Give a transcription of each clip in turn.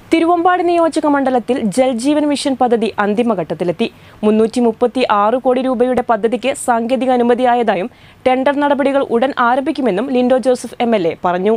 തിരുവമ്പാടി നിയോജക മണ്ഡലത്തിൽ ജൽജീവൻ മിഷൻ പദ്ധതി അന്തിമഘട്ടത്തിലെത്തി മുന്നൂറ്റി മുപ്പത്തി ആറ് കോടി രൂപയുടെ പദ്ധതിക്ക് സാങ്കേതിക അനുമതിയായതായും ടെൻഡർ നടപടികൾ ഉടൻ ആരംഭിക്കുമെന്നും ലിൻഡോ ജോസഫ് എം പറഞ്ഞു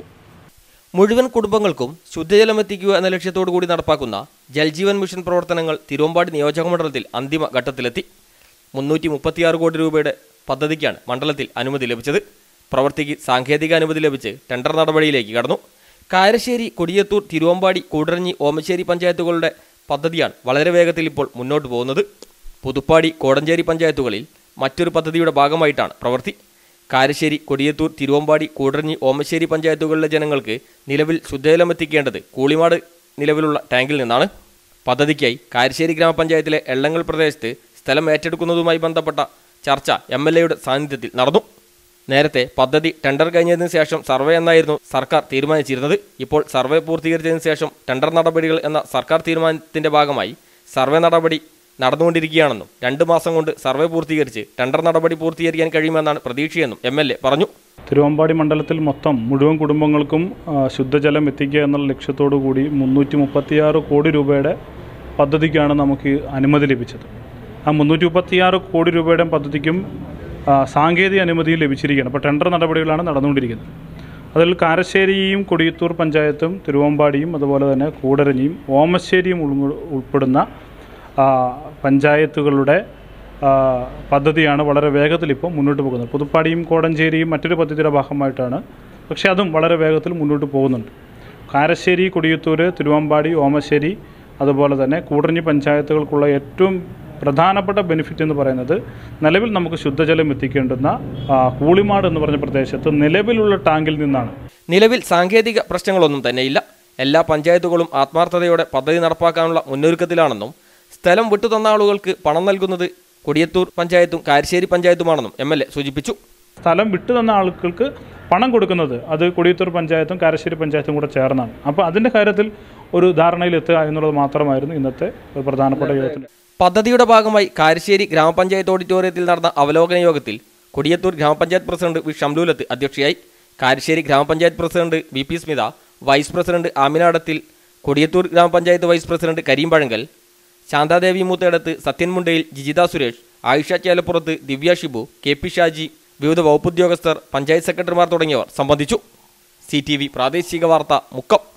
മുഴുവൻ കുടുംബങ്ങൾക്കും ശുദ്ധജലം എത്തിക്കുക എന്ന ലക്ഷ്യത്തോടു കൂടി നടപ്പാക്കുന്ന ജൽജീവൻ മിഷൻ പ്രവർത്തനങ്ങൾ തിരുവമ്പാടി നിയോജക മണ്ഡലത്തിൽ അന്തിമ ഘട്ടത്തിലെത്തി മുന്നൂറ്റി മുപ്പത്തിയാറ് കോടി രൂപയുടെ പദ്ധതിക്കാണ് മണ്ഡലത്തിൽ അനുമതി ലഭിച്ചത് പ്രവൃത്തിക്ക് സാങ്കേതിക അനുമതി ലഭിച്ച് ടെൻഡർ നടപടിയിലേക്ക് കടന്നു കാരശ്ശേരി കൊടിയത്തൂർ തിരുവമ്പാടി കൂടരഞ്ഞി ഓമശ്ശേരി പഞ്ചായത്തുകളുടെ പദ്ധതിയാണ് വളരെ വേഗത്തിൽ ഇപ്പോൾ മുന്നോട്ട് പോകുന്നത് പുതുപ്പാടി കോടഞ്ചേരി പഞ്ചായത്തുകളിൽ മറ്റൊരു പദ്ധതിയുടെ ഭാഗമായിട്ടാണ് പ്രവൃത്തി കാരശ്ശേരി കൊടിയത്തൂർ തിരുവമ്പാടി കൂടരഞ്ഞി ഓമശ്ശേരി പഞ്ചായത്തുകളിലെ ജനങ്ങൾക്ക് നിലവിൽ ശുദ്ധജലം എത്തിക്കേണ്ടത് കൂളിമാട് നിലവിലുള്ള ടാങ്കിൽ നിന്നാണ് പദ്ധതിക്കായി കാരശ്ശേരി ഗ്രാമപഞ്ചായത്തിലെ എള്ളങ്ങൾ പ്രദേശത്ത് സ്ഥലം ഏറ്റെടുക്കുന്നതുമായി ബന്ധപ്പെട്ട ചർച്ച എം എൽ എയുടെ സാന്നിധ്യത്തിൽ നടന്നു നേരത്തെ പദ്ധതി ടെൻഡർ കഴിഞ്ഞതിന് ശേഷം സർവേ എന്നായിരുന്നു സർക്കാർ തീരുമാനിച്ചിരുന്നത് ഇപ്പോൾ സർവേ പൂർത്തീകരിച്ചതിന് ശേഷം ടെൻഡർ നടപടികൾ എന്ന സർക്കാർ തീരുമാനത്തിന്റെ ഭാഗമായി സർവേ നടപടി നടന്നുകൊണ്ടിരിക്കുകയാണെന്നും രണ്ട് മാസം കൊണ്ട് സർവേ പൂർത്തീകരിച്ച് ടെൻഡർ നടപടി പൂർത്തീകരിക്കാൻ കഴിയുമെന്നാണ് പ്രതീക്ഷയെന്നും എം എൽ എ പറഞ്ഞു തിരുവമ്പാടി മണ്ഡലത്തിൽ മൊത്തം മുഴുവൻ കുടുംബങ്ങൾക്കും ആ, ശുദ്ധജലം എത്തിക്കുക എന്നുള്ള ലക്ഷ്യത്തോടു കൂടി മുന്നൂറ്റി മുപ്പത്തിയാറ് കോടി രൂപയുടെ പദ്ധതിക്കാണ് നമുക്ക് അനുമതി ലഭിച്ചത് ആ മുന്നൂറ്റി മുപ്പത്തിയാറ് കോടി രൂപയുടെ പദ്ധതിക്കും ആ, സാങ്കേതിക അനുമതി ലഭിച്ചിരിക്കുകയാണ് അപ്പോൾ ടെൻഡർ നടപടികളാണ് നടന്നുകൊണ്ടിരിക്കുന്നത് അതിൽ കാരശ്ശേരിയും കൊടിയത്തൂർ പഞ്ചായത്തും തിരുവമ്പാടിയും അതുപോലെ തന്നെ കൂടരഞ്ഞിയും ഓമശ്ശേരിയും ഉൾങ്ങ- ഉൾപ്പെടുന്ന ആ, പഞ്ചായത്തുകളുടെ ആ, പദ്ധതിയാണ് വളരെ വേഗത്തിൽ ഇപ്പോൾ മുന്നോട്ട് പോകുന്നത് പുതുപ്പാടിയും കോടഞ്ചേരിയും മറ്റൊരു പദ്ധതിയുടെ ഭാഗമായിട്ടാണ് പക്ഷേ അതും വളരെ വേഗത്തിൽ മുന്നോട്ട് പോകുന്നുണ്ട് കാരശ്ശേരി കൊടിയത്തൂർ തിരുവമ്പാടി ഓമശ്ശേരി അതുപോലെ തന്നെ കൂടരഞ്ഞി പഞ്ചായത്തുകൾക്കുള്ള ഏറ്റവും പ്രധാനപ്പെട്ട ബെനിഫിറ്റ് എന്ന് പറയുന്നത് നിലവിൽ നമുക്ക് ശുദ്ധജലം എത്തിക്കേണ്ടുന്ന ആ, കൂളിമാട് എന്ന് പറഞ്ഞ പ്രദേശത്ത് നിലവിലുള്ള ടാങ്കിൽ നിന്നാണ് നിലവിൽ സാങ്കേതിക പ്രശ്നങ്ങളൊന്നും തന്നെയില്ല എല്ലാ പഞ്ചായത്തുകളും ആത്മാർത്ഥതയോടെ പദ്ധതി നടപ്പാക്കാനുള്ള മുന്നൊരുക്കത്തിലാണെന്നും സ്ഥലം വിട്ടുതന്ന ആളുകൾക്ക് പണം നൽകുന്നത് കൊടിയത്തൂർ പഞ്ചായത്തും കാരശ്ശേരി പഞ്ചായത്തുമാണെന്നും എം എൽ എ സൂചിപ്പിച്ചു സ്ഥലം വിട്ടു തന്ന ആളുകൾക്ക് പണം കൊടുക്കുന്നത് അത് കൊടിയത്തൂർ പഞ്ചായത്തും കാരശ്ശേരി പഞ്ചായത്തും കൂടെ ചേർന്നാണ് അപ്പോൾ അതിൻ്റെ കാര്യത്തിൽ ഒരു ധാരണയിലെത്തുക എന്നുള്ളത് മാത്രമായിരുന്നു ഇന്നത്തെ ഒരു പ്രധാനപ്പെട്ട യോഗത്തിൽ പദ്ധതിയുടെ ഭാഗമായി കാരശ്ശേരി ഗ്രാമപഞ്ചായത്ത് ഓഡിറ്റോറിയത്തിൽ നടന്ന അവലോകന യോഗത്തിൽ കൊടിയത്തൂർ ഗ്രാമപഞ്ചായത്ത് പ്രസിഡന്റ് വി ഷംലൂലത്ത് അധ്യക്ഷയായി കാരശ്ശേരി ഗ്രാമപഞ്ചായത്ത് president V P Smitha vice president ആമിനാടത്തിൽ കൊടിയത്തൂർ ഗ്രാമപഞ്ചായത്ത് vice president Kareem Pazhankal Shanthadevi Moothedath Sathyan Mundayil Jijitha Suresh Ayisha Chelappurath Divya Shibu K P Shaji വിവിധ വകുപ്പുദ്യോഗസ്ഥർ പഞ്ചായത്ത് സെക്രട്ടറിമാർ തുടങ്ങിയവർ സംബന്ധിച്ചു സി ടി വി പ്രാദേശിക വാർത്ത മുക്കം